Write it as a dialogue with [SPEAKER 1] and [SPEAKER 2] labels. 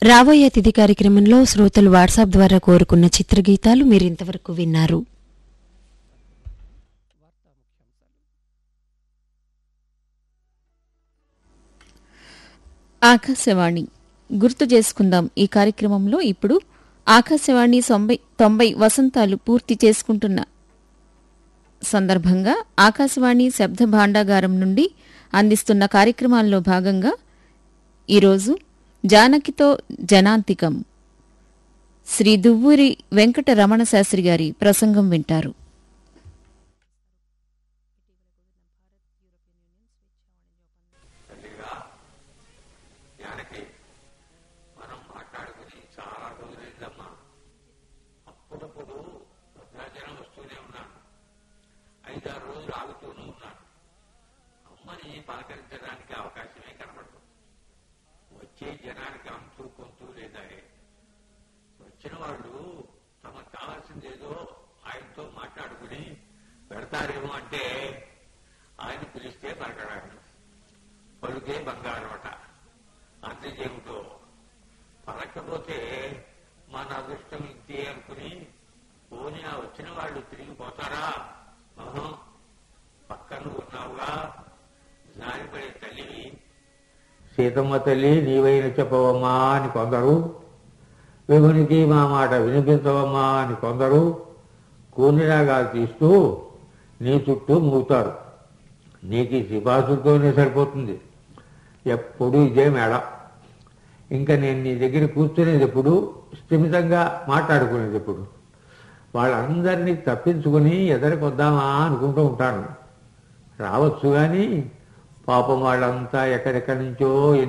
[SPEAKER 1] రాబోయే తిథి కార్యక్రమంలో శ్రోతలు వాట్సాప్ ద్వారా కోరుకున్న చిత్రగీతాలు మీరింతవరకు విన్నారు
[SPEAKER 2] ఆకాశవాణి గుర్తు చేసుకుందాం ఈ కార్యక్రమంలో ఇప్పుడు ఆకాశవాణి తొంభై తొంభై వసంతాలు పూర్తి చేసుకుంటున్న సందర్భంగా ఆకాశవాణి శబ్ద భాండాగారం నుండి అందిస్తున్న కార్యక్రమాల్లో భాగంగా ఈరోజు జానకితో జనాంతికం శ్రీ దువ్వూరి వెంకట రమణ శాస్త్రి గారి ప్రసంగం వింటారు
[SPEAKER 3] జానకి మనం మాట్లాడుకుని చాలా రోజులైందమ్మా అప్పుడప్పుడు భద్రాచలం వస్తూనే ఉన్నాను ఐదారు రోజులు ఆగుతూనే ఉన్నాను అమ్మని పలకరించడానికి అవకాశమే కనబడదు వచ్చే జనానికి అంతూ కొంతూ లేదా వచ్చిన వాళ్ళు తమకు కావాల్సిందేదో ఆయనతో మాట్లాడుకుని పెడతారేమో అంటే ఆయన పిలిస్తే పలకడాడు పలుకే బంగారం అట అంతేమిటో పలకపోతే మన అదృష్టం ఇంతే అనుకుని పోనీ ఆ వచ్చిన వాళ్ళు తిరిగి పోతారా ఆహా, పక్కన ఉన్నావుగా జారిపడే తల్లివి సీతమ్మ తల్లి నీవైన చెప్పవమ్మా అని కొందరు విభునికి మా మాట వినిపించవమ్మా అని కొందరు కూనిరాగా తీస్తూ నీ చుట్టూ మూతారు నీకు ఈ సిఫార్సులతోనే సరిపోతుంది ఎప్పుడు ఇదే మేడ ఇంకా నేను నీ దగ్గర కూర్చునేది ఎప్పుడు స్థిమితంగా మాట్లాడుకునేది ఎప్పుడు వాళ్ళందరినీ తప్పించుకుని ఎదరికొద్దామా అనుకుంటూ ఉంటాను రావచ్చు కానీ పాపం వాళ్ళంతా ఎక్కడెక్కడి నుంచో